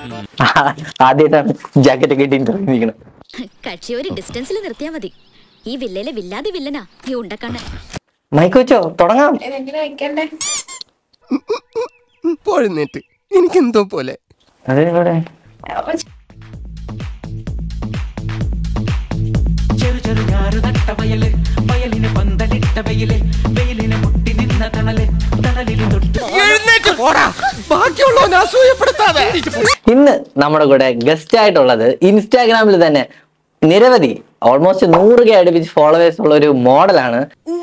ആദ്യമായിട്ടാണ് ജാക്കറ്റ് ഒക്കെ ഇട്ട് ഇന്റർവ്യൂ നിൽക്കുന്നത് കക്ഷി ഒരു ഡിസ്റ്റൻസിൽ നിർത്തിയാ മതി ഈ വില്ലയിലെ വില്ലാതെ വില്ലനാ ഈ ഉണ്ടക്കണ്ണൻ മൈക്ക് വെച്ചോ തുടങ്ങാം ഇതെങ്ങനെ വെക്കണ്ടേ പോഴുന്നേറ്റ് എനിക്കെന്തോ പോലെ അതെ ഇവിടെ ചെറു ചെറു ഞാറ് നട്ട വയല് വയലിന് പന്തലിട്ട വെയില് വെയിലിന് മുട്ടി നിന്ന തണല് തണലിന് തൊട്ട് എഴുന്നേറ്റ് പോടാ ബാക്കിയുള്ളവനെ അസൂയപ്പെടുത്താതെ ഇന്ന് നമ്മുടെ കൂടെ ഗസ്റ്റ് ആയിട്ടുള്ളത് ഇൻസ്റ്റാഗ്രാമിൽ തന്നെ നിരവധി ഓൾമോസ്റ്റ് നൂറ് കെ അടുപ്പിച്ച് ഫോളോവേഴ്സ് ഉള്ള ഒരു മോഡലാണ്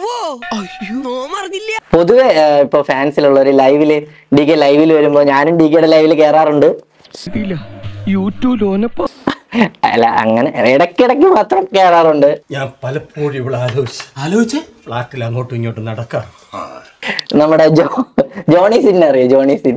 പൊതുവെ ഏഹ്, ഇപ്പൊ ഫാൻസിലുള്ള ഒരു ലൈവില് ഡി കെ ലൈവിൽ വരുമ്പോ ഞാനും ഡി കെയുടെ ലൈവിൽ കയറാറുണ്ട് യൂട്യൂബിലോനപ്പോ അല്ല അങ്ങനെ ഇടയ്ക്കിടയ്ക്ക് മാത്രം കയറാറുണ്ട് ഞാൻ പലപ്പോഴും ഇവിടെ ആലോചിച്ച് ആലോചിച്ച് ഫ്ലാറ്റിൽ അങ്ങോട്ടും ഇങ്ങോട്ടും നടക്കാം നമ്മുടെ ജോ ജോണി സിൻ അറിയോ ജോണി സിൻ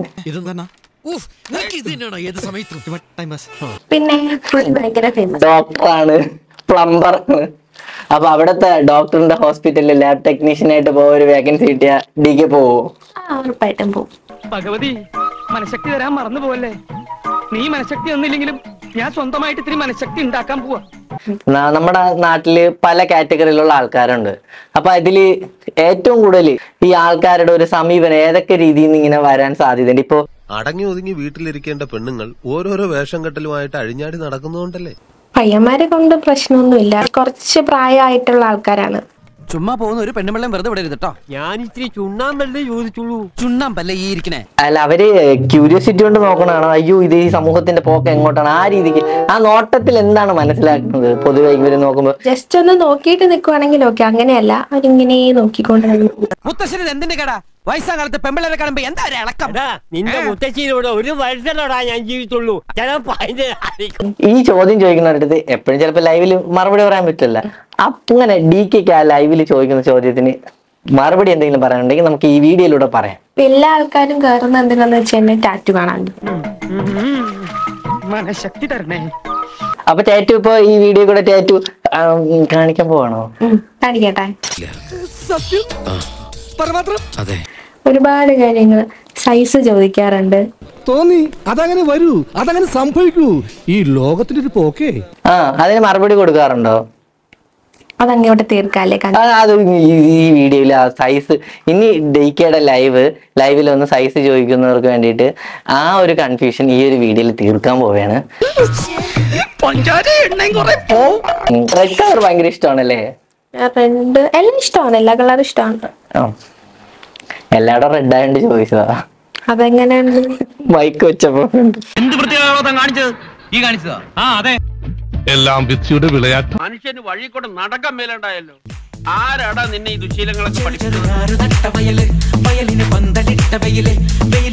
പിന്നെ പുള്ളി ഭയങ്കര ഫേമസ് ഡോക്ടറാണ് പ്ലംബറാണ് അപ്പൊ അവിടുത്തെ ഡോക്ടറിന്റെ ഹോസ്പിറ്റലിൽ ലാബ് ടെക്നീഷ്യൻ ആയിട്ട് പോകാൻ ഒരു വേക്കൻസി കിട്ടിയ ഡി കെ പോവോ ആ ഉറപ്പായിട്ടും പോവും ഭഗവതി മനഃശക്തി തരാൻ മറന്നു പോവല്ലേ നീ മനഃശക്തി ഒന്നില്ലെങ്കിലും ഞാൻ സ്വന്തമായിട്ട് ഇത്തിരി മനഃശക്തി ഉണ്ടാക്കാൻ പോവാ ന- നമ്മുടെ നാട്ടില് പല കാറ്റഗറിയിലുള്ള ആൾക്കാരുണ്ട് അപ്പൊ അതില് ഏറ്റവും കൂടുതൽ ഈ ആൾക്കാരുടെ ഒരു സമീപനം ഏതൊക്കെ രീതിയിൽ നിന്ന് ഇങ്ങനെ വരാൻ സാധ്യതയുണ്ട് ഇപ്പൊ അടങ്ങി ഒതുങ്ങി വീട്ടിലിരിക്കേണ്ട പെണ്ണുങ്ങൾ ഓരോരോ വേഷം കെട്ടലുമായിട്ട് അഴിഞ്ഞാടി നടക്കുന്നതുകൊണ്ടല്ലേ പയ്യന്മാരെ കൊണ്ട് പ്രശ്നമൊന്നുമില്ല കുറച്ച് പ്രായമായിട്ടുള്ള ആൾക്കാരാണ് ചുമ്മാ പോകുന്ന ഒരു പെണ്ണുമ്പള്ളം വെറുതെ വിടരുത് കേട്ടോ ഞാൻ ഇച്ചിരി ചുണ്ണാമ്പല്ലേ ചോദിച്ചുള്ളൂ ചുണ്ണാമ്പല്ലേ ഈ ഇരിക്കണേ അല്ല അവര് ക്യൂരിയോസിറ്റി കൊണ്ട് നോക്കണതാണ് അയ്യോ ഇത് ഈ സമൂഹത്തിന്റെ പോക്ക് എങ്ങോട്ടാണ് ആ രീതിക്ക് ആ നോട്ടത്തിൽ എന്താണ് മനസ്സിലാക്കുന്നത് പൊതുവെ ഇവര് നോക്കുമ്പോ ജസ്റ്റ് ഒന്ന് നോക്കിയിട്ട് നിൽക്കുവാണെങ്കിൽ ഓക്കെ അങ്ങനെയല്ല അവരിങ്ങനെ നോക്കിക്കൊണ്ട് നിൽക്കും. മുത്തശ്ശന് എന്തിന്റെ കട വയസ്സാം കാലത്ത് പെമ്പിള്ളേരെ കാണുമ്പോ എന്താ ഒരു ഇളക്കം നിന്റെ മുത്തച്ഛനോട് ഒരു വർഷത്തോടാ ഞാൻ ജീവിച്ചുള്ളൂ ചിലപ്പോ അതിന്റെ ഈ ചോദ്യം ചോദിക്കുന്നവരുടെ എപ്പോഴും ചിലപ്പോ ലൈവിൽ മറുപടി പറയാൻ പറ്റില്ല അങ്ങനെ ഡി കെക്ക് ആ ലൈവിൽ ചോദിക്കുന്ന ചോദ്യത്തിന് മറുപടി എന്തെങ്കിലും പറയാനുണ്ടെങ്കിൽ നമുക്ക് ഈ വീഡിയോയിലൂടെ പറയാം ഇപ്പൊ എല്ലാ ആൾക്കാരും കയറുന്ന എന്തിനാന്ന് വെച്ചാൽ എന്നെ ടാറ്റു കാണാൻ മനഃശക്തി തരണേ അപ്പൊ ടാറ്റു ഇപ്പൊ ഈ വീഡിയോ കൂടെ ടാറ്റു കാണിക്കാൻ പോവാണോ ഉം, കാണിക്കട്ടെ സത്യം പരമാത്രം ഒരുപാട് കാര്യങ്ങൾ സൈസ് ചോദിക്കാറുണ്ട് തോന്നി അതങ്ങനെ വരൂ അതങ്ങനെ സംഭവിക്കൂ ഈ ലോകത്തിന്റെ ഒരു പോക്കേ ആ അതിന് മറുപടി കൊടുക്കാറുണ്ടോ അതങ്ങോട്ട് തീർക്കാല്ലേ ആ, അത് ഈ ഈ വീഡിയോയിൽ ആ സൈസ് ഇനി ഡെയ്ക്കയുടെ ലൈവ് ലൈവിൽ ഒന്ന് സൈസ് ചോദിക്കുന്നവർക്ക് വേണ്ടിയിട്ട് ആ ഒരു കൺഫ്യൂഷൻ ഈ ഒരു വീഡിയോയിൽ തീർക്കാൻ പോവുകയാണ് റെഡ് കളർ ഭയങ്കര ഇഷ്ടമാണല്ലേ റെഡ് എല്ലാം ഇഷ്ടമാണ് എല്ലാ കളറും ഇഷ്ടമാണ് ആ എല്ലായിടും റെഡ് ആയതുകൊണ്ട് ചോദിച്ചതാ അതെങ്ങനെയുണ്ട് മൈക്ക് വെച്ചപ്പോ എന്ത് പ്രത്യേകത കാണിച്ചത് ഈ കാണിച്ചതാ ആ അതെ എല്ലാം വിധിയുടെ വിളയാട്ടം മനുഷ്യന് വഴി കൂടെ നടക്കാൻ മേലുണ്ടായല്ലോ ആരാടാ നിന്നെ ഈ ദുശീലങ്ങളൊക്കെ ചെറു ചെറു ഞാറ് നട്ട വയല് വയലിന് പന്തലിട്ട വെയില് വെയിൽ